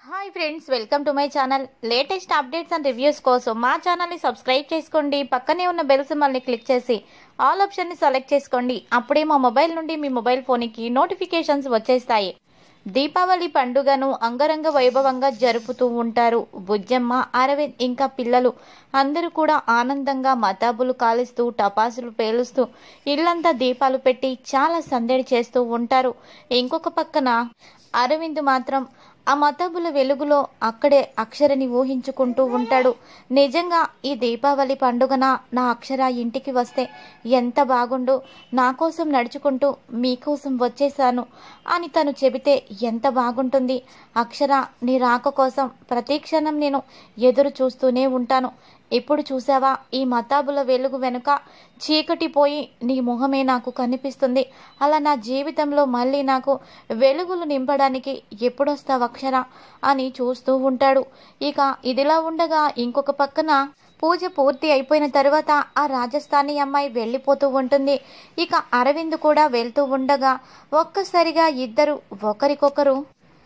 hi friends welcome to my channel latest updates and reviews కోసం మా ఛానల్ని subscribe చేసుకోండి పక్కనే ఉన్న బెల్ సింబల్ని క్లిక్ చేసి ఆల్ ఆప్షన్ని సెలెక్ట్ చేసుకోండి అప్పుడే మా మొబైల్ నుండి మీ మొబైల్ ఫోన్కి నోటిఫికేషన్స్ వచ్చేస్తాయి దీపావళి పండుగను అంగరంగ వైభవంగా జరుపుతూ ఉంటారు బుజ్జమ్మ అరవింద్ ఇంకా పిల్లలు అందరూ కూడా ఆనందంగా మతాబులు కాలుస్తూ టపాసులు పేలుస్తూ ఇల్లంతా దీపాలు పెట్టి చాలా సందడి చేస్తూ ఉంటారు ఇంకొక పక్కన అరవింద్ మాత్రం ఆ మతాబుల వెలుగులో అక్కడే అక్షరని ఊహించుకుంటూ ఉంటాడు నిజంగా ఈ దీపావళి పండుగన నా అక్షర ఇంటికి వస్తే ఎంత బాగుండు నా కోసం నడుచుకుంటూ మీకోసం వచ్చేసాను అని తను చెబితే ఎంత బాగుంటుంది అక్షర నీ రాక కోసం ప్రతి క్షణం నేను ఎదురు చూస్తూనే ఉంటాను ఇప్పుడు చూసావా ఈ మతాబుల వెలుగు వెనుక చీకటి పోయి నీ మొహమే నాకు కనిపిస్తుంది అలా నా జీవితంలో మళ్ళీ నాకు వెలుగులు నింపడానికి ఎప్పుడొస్తావు అక్షర అని చూస్తూ ఉంటాడు ఇక ఇదిలా ఉండగా ఇంకొక పక్కన పూజ పూర్తి అయిపోయిన తర్వాత ఆ రాజస్థానీ అమ్మాయి వెళ్ళిపోతూ ఉంటుంది ఇక అరవింద్ కూడా వెళ్తూ ఉండగా ఒక్కసారిగా ఇద్దరు ఒకరికొకరు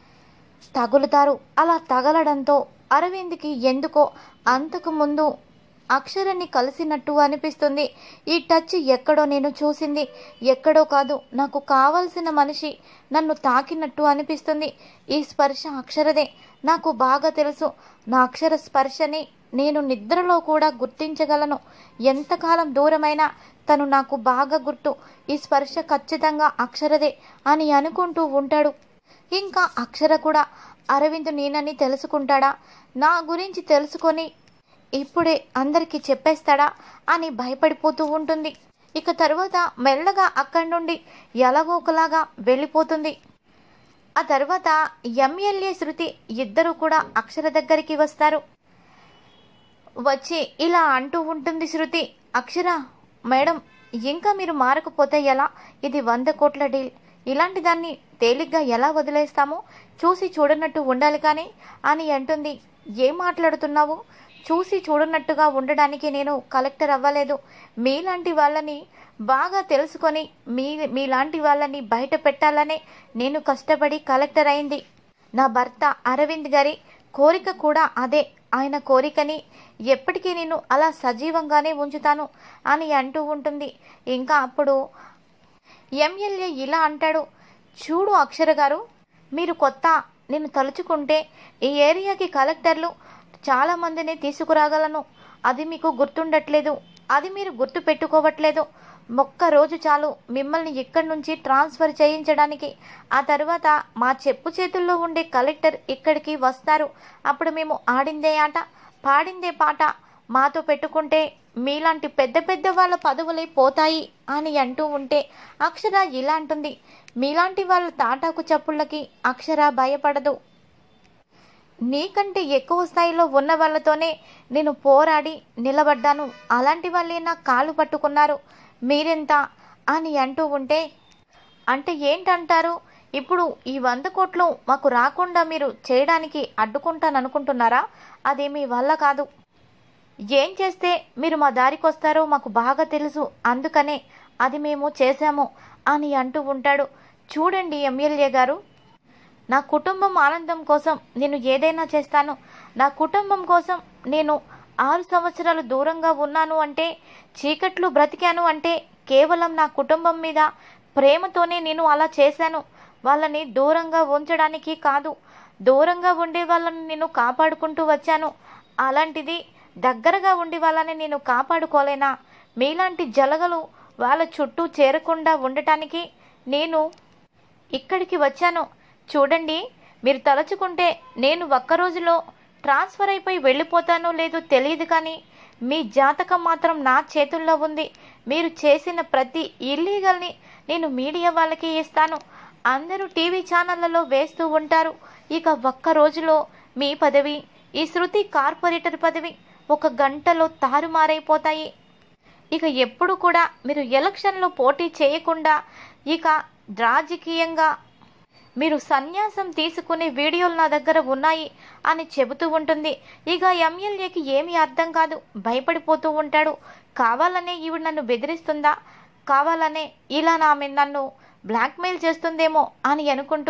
తగులుతారు అలా తగలడంతో అరవింద్కి ఎందుకో అంతకు ముందు అక్షరాన్ని కలిసినట్టు అనిపిస్తుంది ఈ టచ్ ఎక్కడో నేను చూసింది ఎక్కడో కాదు నాకు కావలసిన మనిషి నన్ను తాకినట్టు అనిపిస్తుంది ఈ స్పర్శ అక్షరదే నాకు బాగా తెలుసు నా అక్షర స్పర్శని నేను నిద్రలో కూడా గుర్తించగలను ఎంతకాలం దూరమైనా తను నాకు బాగా గుర్తు ఈ స్పర్శ ఖచ్చితంగా అక్షరదే అని అనుకుంటూ ఉంటాడు ఇంకా అక్షర కూడా అరవింద్ నేనని తెలుసుకుంటాడా నా గురించి తెలుసుకొని ఇప్పుడే అందరికీ చెప్పేస్తాడా అని భయపడిపోతూ ఉంటుంది ఇక తర్వాత మెల్లగా అక్కడి నుండి ఎలాగో ఒకలాగా వెళ్ళిపోతుంది ఆ తర్వాత ఎమ్మెల్యే శృతి ఇద్దరు కూడా అక్షర దగ్గరికి వస్తారు వచ్చి ఇలా అంటూ ఉంటుంది శృతి అక్షర మేడం ఇంకా మీరు మారకపోతే ఎలా ఇది వంద కోట్ల డీల్ ఇలాంటి దాన్ని తేలిగ్గా ఎలా వదిలేస్తాము చూసి చూడనట్టు ఉండాలి కానీ అని అంటుంది ఏం మాట్లాడుతున్నావు చూసి చూడనట్టుగా ఉండడానికి నేను కలెక్టర్ అవ్వలేదు మీలాంటి వాళ్ళని బాగా తెలుసుకొని మీ మీలాంటి వాళ్ళని బయట పెట్టాలనే నేను కష్టపడి కలెక్టర్ అయింది నా భర్త అరవింద్ గారి కోరిక కూడా అదే ఆయన కోరికని ఎప్పటికీ నేను అలా సజీవంగానే ఉంచుతాను అని అంటూ ఉంటుంది ఇంకా అప్పుడు ఎమ్మెల్యే ఇలా అంటాడు చూడు అక్షర గారు మీరు కొత్త నేను తలుచుకుంటే ఈ ఏరియాకి కలెక్టర్లు చాలా మందిని తీసుకురాగలను అది మీకు గుర్తుండట్లేదు అది మీరు గుర్తు పెట్టుకోవట్లేదు ఒక్క రోజు చాలు మిమ్మల్ని ఇక్కడి నుంచి ట్రాన్స్ఫర్ చేయించడానికి ఆ తర్వాత మా చెప్పు చేతుల్లో ఉండే కలెక్టర్ ఇక్కడికి వస్తారు అప్పుడు మేము ఆడిందే ఆట పాడిందే పాట మాతో పెట్టుకుంటే మీలాంటి పెద్ద పెద్ద వాళ్ళ పదవులే పోతాయి అని అంటూ ఉంటే అక్షర ఇలా అంటుంది మీలాంటి వాళ్ళ తాటాకు చప్పుళ్ళకి అక్షర భయపడదు నీకంటే ఎక్కువ స్థాయిలో ఉన్న వాళ్ళతోనే నేను పోరాడి నిలబడ్డాను అలాంటి వాళ్ళే నా కాలు పట్టుకున్నారు మీరెంత అని అంటూ ఉంటే అంటే ఏంటంటారు ఇప్పుడు ఈ వంద కోట్లు మాకు రాకుండా మీరు చేయడానికి అడ్డుకుంటాననుకుంటున్నారా అది మీ వల్ల కాదు ఏం చేస్తే మీరు మా దారికి వస్తారో మాకు బాగా తెలుసు అందుకనే అది మేము చేశాము అని అంటూ ఉంటాడు చూడండి ఎమ్మెల్యే గారు నా కుటుంబం ఆనందం కోసం నేను ఏదైనా చేస్తాను నా కుటుంబం కోసం నేను ఆరు సంవత్సరాలు దూరంగా ఉన్నాను అంటే చీకట్లు బ్రతికాను అంటే కేవలం నా కుటుంబం మీద ప్రేమతోనే నేను అలా చేశాను వాళ్ళని దూరంగా ఉంచడానికి కాదు దూరంగా ఉండే వాళ్ళని నేను కాపాడుకుంటూ వచ్చాను అలాంటిది దగ్గరగా ఉండి వాళ్ళని నేను కాపాడుకోలేనా మీలాంటి జలగలు వాళ్ళ చుట్టూ చేరకుండా ఉండటానికి నేను ఇక్కడికి వచ్చాను చూడండి మీరు తలుచుకుంటే నేను ఒక్క రోజులో ట్రాన్స్ఫర్ అయిపోయి వెళ్ళిపోతానో లేదో తెలియదు కానీ మీ జాతకం మాత్రం నా చేతుల్లో ఉంది మీరు చేసిన ప్రతి ఇల్లీగల్ని నేను మీడియా వాళ్ళకి ఇస్తాను అందరూ టీవీ ఛానళ్లలో వేస్తూ ఉంటారు ఇక ఒక్క రోజులో మీ పదవి ఈ శృతి కార్పొరేటర్ పదవి ఒక గంటలో తారుమారైపోతాయి ఇక ఎప్పుడు కూడా మీరు ఎలక్షన్లో పోటీ చేయకుండా ఇక రాజకీయంగా మీరు సన్యాసం తీసుకునే వీడియోలు నా దగ్గర ఉన్నాయి అని చెబుతూ ఉంటుంది ఇక ఎమ్మెల్యేకి ఏమీ అర్థం కాదు భయపడిపోతూ ఉంటాడు కావాలనే ఈవిడ నన్ను బెదిరిస్తుందా కావాలనే ఇలా నా మీద నన్ను బ్లాక్మెయిల్ చేస్తుందేమో అని అనుకుంటూ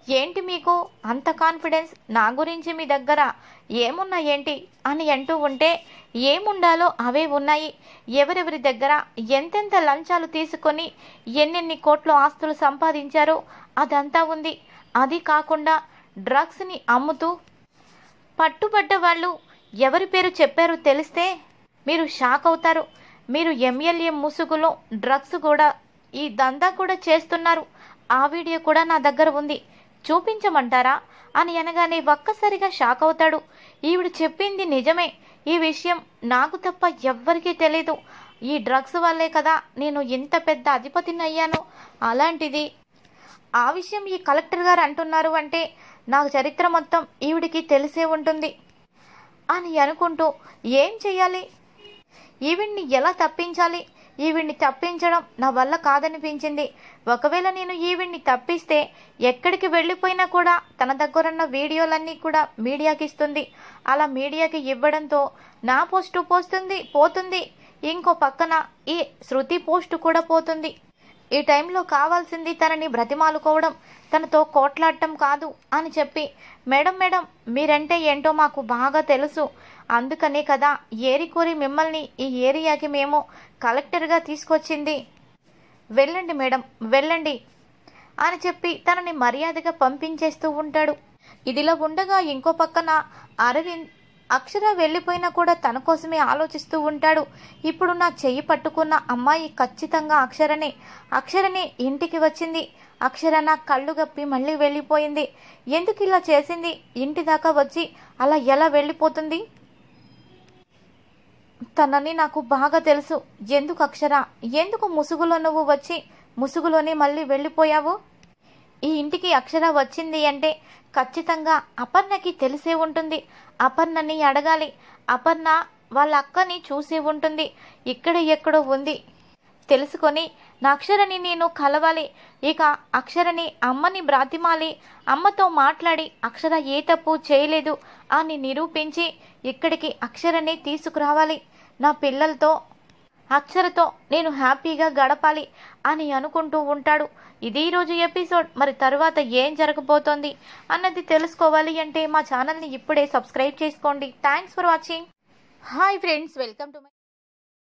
ఏంటి మీకు అంత కాన్ఫిడెన్స్ నా గురించి మీ దగ్గర ఏమున్నా ఏంటి అని అంటూ ఉంటే ఏముండాలో అవే ఉన్నాయి ఎవరెవరి దగ్గర ఎంతెంత లంచాలు తీసుకొని ఎన్నెన్ని కోట్ల ఆస్తులు సంపాదించారో అదంతా ఉంది అది కాకుండా డ్రగ్స్ని అమ్ముతూ పట్టుబడ్డ వాళ్ళు ఎవరి పేరు చెప్పారో తెలిస్తే మీరు షాక్ అవుతారు మీరు ఎమ్మెల్యే ముసుగులో డ్రగ్స్ కూడా ఈ దందా కూడా చేస్తున్నారు ఆ వీడియో కూడా నా దగ్గర ఉంది చూపించమంటారా అని అనగానే ఒక్కసారిగా షాక్ అవుతాడు ఈవిడ చెప్పింది నిజమే ఈ విషయం నాకు తప్ప ఎవ్వరికీ తెలీదు ఈ డ్రగ్స్ వల్లే కదా నేను ఇంత పెద్ద అధిపతిని అయ్యాను అలాంటిది ఆ విషయం ఈ కలెక్టర్ గారు అంటున్నారు అంటే నాకు చరిత్ర మొత్తం ఈవిడికి తెలిసే ఉంటుంది అని అనుకుంటూ ఏం చెయ్యాలి ఈవిడ్ని ఎలా తప్పించాలి ఈవిడ్ని తప్పించడం నా వల్ల కాదనిపించింది ఒకవేళ నేను ఈవిడ్ని తప్పిస్తే ఎక్కడికి వెళ్ళిపోయినా కూడా తన దగ్గరున్న వీడియోలన్నీ కూడా మీడియాకి ఇస్తుంది అలా మీడియాకి ఇవ్వడంతో నా పోస్టు పోస్తుంది పోతుంది ఇంకో పక్కన ఈ శృతి పోస్టు కూడా పోతుంది ఈ టైంలో కావాల్సింది తనని బ్రతిమాలుకోవడం తనతో కోట్లాడటం కాదు అని చెప్పి మేడం మేడం మీరంటే ఏంటో మాకు బాగా తెలుసు అందుకనే కదా ఏరికోరి మిమ్మల్ని ఈ ఏరియాకి మేము కలెక్టర్గా తీసుకొచ్చింది వెళ్ళండి మేడం వెళ్ళండి అని చెప్పి తనని మర్యాదగా పంపించేస్తూ ఉంటాడు ఇదిలా ఉండగా ఇంకో పక్కన అరవింద్ అక్షర వెళ్ళిపోయినా కూడా తన కోసమే ఆలోచిస్తూ ఉంటాడు ఇప్పుడు నా చెయ్యి పట్టుకున్న అమ్మాయి ఖచ్చితంగా అక్షరనే అక్షరనే ఇంటికి వచ్చింది అక్షర నా కళ్ళు గప్పి మళ్ళీ వెళ్ళిపోయింది ఎందుకు ఇలా చేసింది ఇంటి దాకా వచ్చి అలా ఎలా వెళ్ళిపోతుంది తనని నాకు బాగా తెలుసు ఎందుకు అక్షర ఎందుకు ముసుగులో నువ్వు వచ్చి ముసుగులోనే మళ్ళీ వెళ్ళిపోయావు ఈ ఇంటికి అక్షర వచ్చింది అంటే ఖచ్చితంగా అపర్ణకి తెలిసే ఉంటుంది అపర్ణని అడగాలి అపర్ణ వాళ్ళ అక్కని చూసే ఉంటుంది ఇక్కడ ఎక్కడో ఉంది తెలుసుకొని నా అక్షరని నేను కలవాలి ఇక అక్షరని అమ్మని బ్రాతిమాలి అమ్మతో మాట్లాడి అక్షర ఏ తప్పు చేయలేదు అని నిరూపించి ఇక్కడికి అక్షరని తీసుకురావాలి నా పిల్లలతో అక్షరతో నేను హ్యాపీగా గడపాలి అని అనుకుంటూ ఉంటాడు ఇది ఈరోజు ఎపిసోడ్ మరి తర్వాత ఏం జరగబోతోంది అన్నది తెలుసుకోవాలి అంటే మా ఛానల్ని ఇప్పుడే సబ్స్క్రైబ్ చేసుకోండి thanks for watching hi friends welcome to my